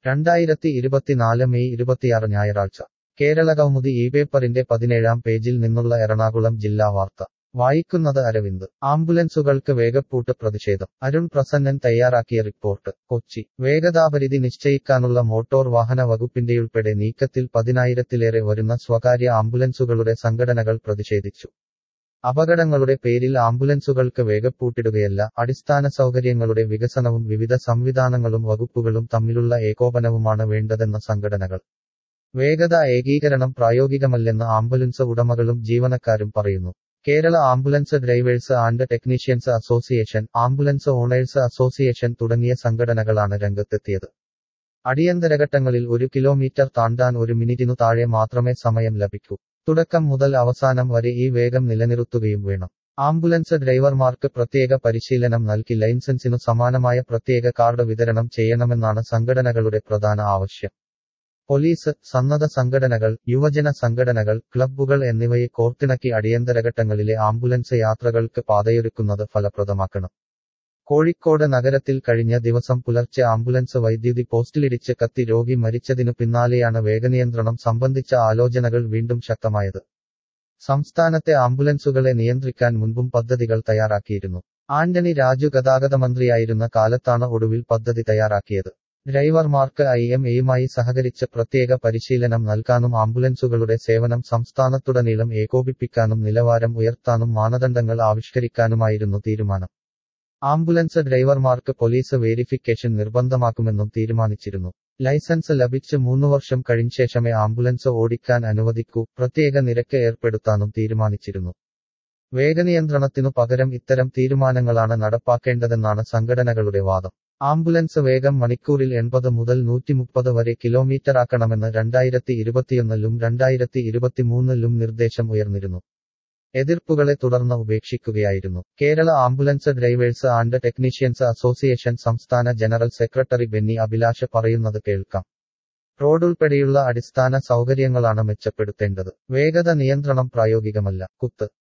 രണ്ടായിരത്തി ഇരുപത്തിനാല് മെയ് ഇരുപത്തിയാറ് ഞായറാഴ്ച കേരള കൗമുദി ഈ പേപ്പറിന്റെ പതിനേഴാം പേജിൽ നിന്നുള്ള എറണാകുളം ജില്ലാ വാർത്ത വായിക്കുന്നത് അരവിന്ദ് ആംബുലൻസുകൾക്ക് വേഗപ്പൂട്ട് പ്രതിഷേധം അരുൺ പ്രസന്നൻ തയ്യാറാക്കിയ റിപ്പോർട്ട് കൊച്ചി വേഗതാപരിധി നിശ്ചയിക്കാനുള്ള മോട്ടോർ വാഹന വകുപ്പിന്റെയുൾപ്പെടെ നീക്കത്തിൽ പതിനായിരത്തിലേറെ വരുന്ന സ്വകാര്യ ആംബുലൻസുകളുടെ സംഘടനകൾ പ്രതിഷേധിച്ചു അപകടങ്ങളുടെ പേരിൽ ആംബുലൻസുകൾക്ക് വേഗപ്പൂട്ടിടുകയല്ല അടിസ്ഥാന സൗകര്യങ്ങളുടെ വികസനവും വിവിധ സംവിധാനങ്ങളും വകുപ്പുകളും തമ്മിലുള്ള ഏകോപനവുമാണ് വേണ്ടതെന്ന സംഘടനകൾ വേഗത ഏകീകരണം പ്രായോഗികമല്ലെന്ന് ആംബുലൻസ് ഉടമകളും ജീവനക്കാരും പറയുന്നു Kerala ambulance drivers and technicians association ambulance owners association തുടങ്ങിയ സംഘടനകളാണ് രംഗത്തെത്തിയത് അടിയന്തരഘട്ടങ്ങളിൽ ഒരു കിലോമീറ്റർ താണ്ടാൻ ഒരു മിനിറ്റിനു താഴെ മാത്രമേ സമയം ലഭിക്കൂ തുടക്കം മുതൽ അവസാനം വരെ ഈ വേഗം നിലനിർത്തുകയും വേണം ആംബുലൻസ് ഡ്രൈവർമാർക്ക് പ്രത്യേക പരിശീലനം നൽകി ലൈസൻസിനു സമാനമായ പ്രത്യേക കാർഡ് വിതരണം ചെയ്യണമെന്നാണ് സംഘടനകളുടെ പ്രധാന ആവശ്യം പോലീസ് സന്നദ്ധ സംഘടനകൾ യുവജന സംഘടനകൾ ക്ലബ്ബുകൾ എന്നിവയെ കോർത്തിണക്കി അടിയന്തരഘട്ടങ്ങളിലെ ആംബുലൻസ് യാത്രകൾക്ക് പാതയൊരുക്കുന്നത് ഫലപ്രദമാക്കണം കോഴിക്കോട് നഗരത്തിൽ കഴിഞ്ഞ ദിവസം പുലർച്ചെ ആംബുലൻസ് വൈദ്യുതി പോസ്റ്റിലിടിച്ച് കത്തി രോഗി മരിച്ചതിനു പിന്നാലെയാണ് വേഗനിയന്ത്രണം സംബന്ധിച്ച ആലോചനകൾ വീണ്ടും ശക്തമായത് സംസ്ഥാനത്തെ ആംബുലൻസുകളെ നിയന്ത്രിക്കാൻ മുൻപും പദ്ധതികൾ തയ്യാറാക്കിയിരുന്നു ആന്റണി രാജു ഗതാഗത മന്ത്രിയായിരുന്ന കാലത്താണ് ഒടുവിൽ പദ്ധതി തയ്യാറാക്കിയത് ഡ്രൈവർമാർക്ക് ഐ എം എയുമായി സഹകരിച്ച് പ്രത്യേക പരിശീലനം നൽകാനും ആംബുലൻസുകളുടെ സേവനം സംസ്ഥാനത്തുടനീളം ഏകോപിപ്പിക്കാനും നിലവാരം ഉയർത്താനും മാനദണ്ഡങ്ങൾ ആവിഷ്കരിക്കാനുമായിരുന്നു തീരുമാനം ആംബുലൻസ് ഡ്രൈവർമാർക്ക് പോലീസ് വേരിഫിക്കേഷൻ നിർബന്ധമാക്കുമെന്നും തീരുമാനിച്ചിരുന്നു ലൈസൻസ് ലഭിച്ച് മൂന്നു വർഷം കഴിഞ്ഞശേഷമേ ആംബുലൻസ് ഓടിക്കാൻ അനുവദിക്കൂ പ്രത്യേക നിരക്ക് ഏർപ്പെടുത്താനും തീരുമാനിച്ചിരുന്നു വേഗനിയന്ത്രണത്തിനു പകരം ഇത്തരം തീരുമാനങ്ങളാണ് നടപ്പാക്കേണ്ടതെന്നാണ് സംഘടനകളുടെ വാദം ആംബുലൻസ് വേഗം മണിക്കൂറിൽ എൺപത് മുതൽ നൂറ്റിമുപ്പത് വരെ കിലോമീറ്ററാക്കണമെന്ന് രണ്ടായിരത്തി ഇരുപത്തിയൊന്നിലും രണ്ടായിരത്തി ഇരുപത്തിമൂന്നിലും നിർദ്ദേശം ഉയർന്നിരുന്നു എതിർപ്പുകളെ തുടർന്ന് ഉപേക്ഷിക്കുകയായിരുന്നു Kerala ambulance drivers and technicians association സംസ്ഥാന ജനറൽ സെക്രട്ടറി ബെന്നി അഭിലാഷ് പറയുന്നത് കേൾക്കാം റോഡുൾപ്പെടെയുള്ള അടിസ്ഥാന സൗകര്യങ്ങളാണ് മെച്ചപ്പെടുത്തേണ്ടത് വേഗത നിയന്ത്രണം പ്രായോഗികമല്ല കുത്ത്